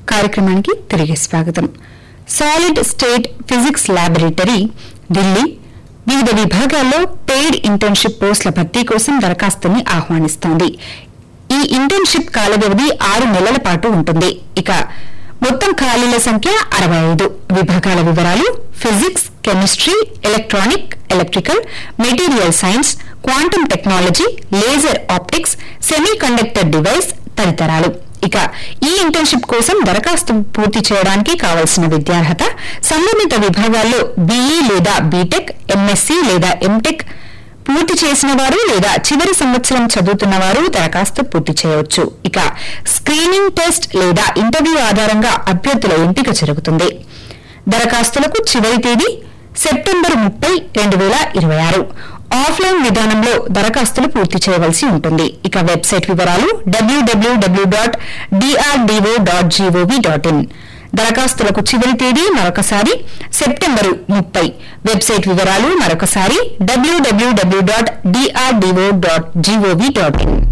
కార్యక్రమానికి తిరిగి స్వాగతం solid state physics laboratory Delhi వివిధ విభాగాల్లో పెయిడ్ ఇంటర్న్షిప్ పోస్టుల భర్తీ కోసం దరఖాస్తుని ఆహ్వానిస్తోంది ఈ ఇంటర్న్షిప్ కాల వ్యవధి ఆరు నెలల పాటు ఉంటుంది ఇక మొత్తం ఖాళీల సంఖ్య అరవై ఐదు విభాగాల వివరాలు physics chemistry electronic electrical material science quantum technology laser optics semi conductor device తదితరాలు ఇక ఈ ఇంటర్న్షిప్ కోసం దరఖాస్తు పూర్తి చేయడానికి కావలసిన విద్యార్హత సంబంధిత విభాగాల్లో బీఈ లేదా బీటెక్ ఎంఎస్సీ లేదా ఎంటెక్ పూర్తి చేసిన వారు లేదా చివరి సంవత్సరం చదువుతున్న వారు దరఖాస్తు పూర్తి చేయవచ్చు ఇక స్క్రీనింగ్ టెస్ట్ లేదా ఇంటర్వ్యూ ఆధారంగా అభ్యర్థుల ఎంపిక జరుగుతుంది దరఖాస్తులకు చివరి తేదీ సెప్టెంబర్ ముప్పై రెండు వేల ఇరవై ఆరు ఆఫ్లైన్ విధానంలో దరఖాస్తులు పూర్తి చేయవలసి ఉంటుంది ఇక వెబ్సైట్ వివరాలు WWW dot DRDO dot GOV dot in దరఖాస్తులకు చివరి తేదీ మరొకసారి సెప్టెంబరు ముప్పై వెబ్సైట్ వివరాలు మరొకసారి WWW dot DRDO dot GOV dot in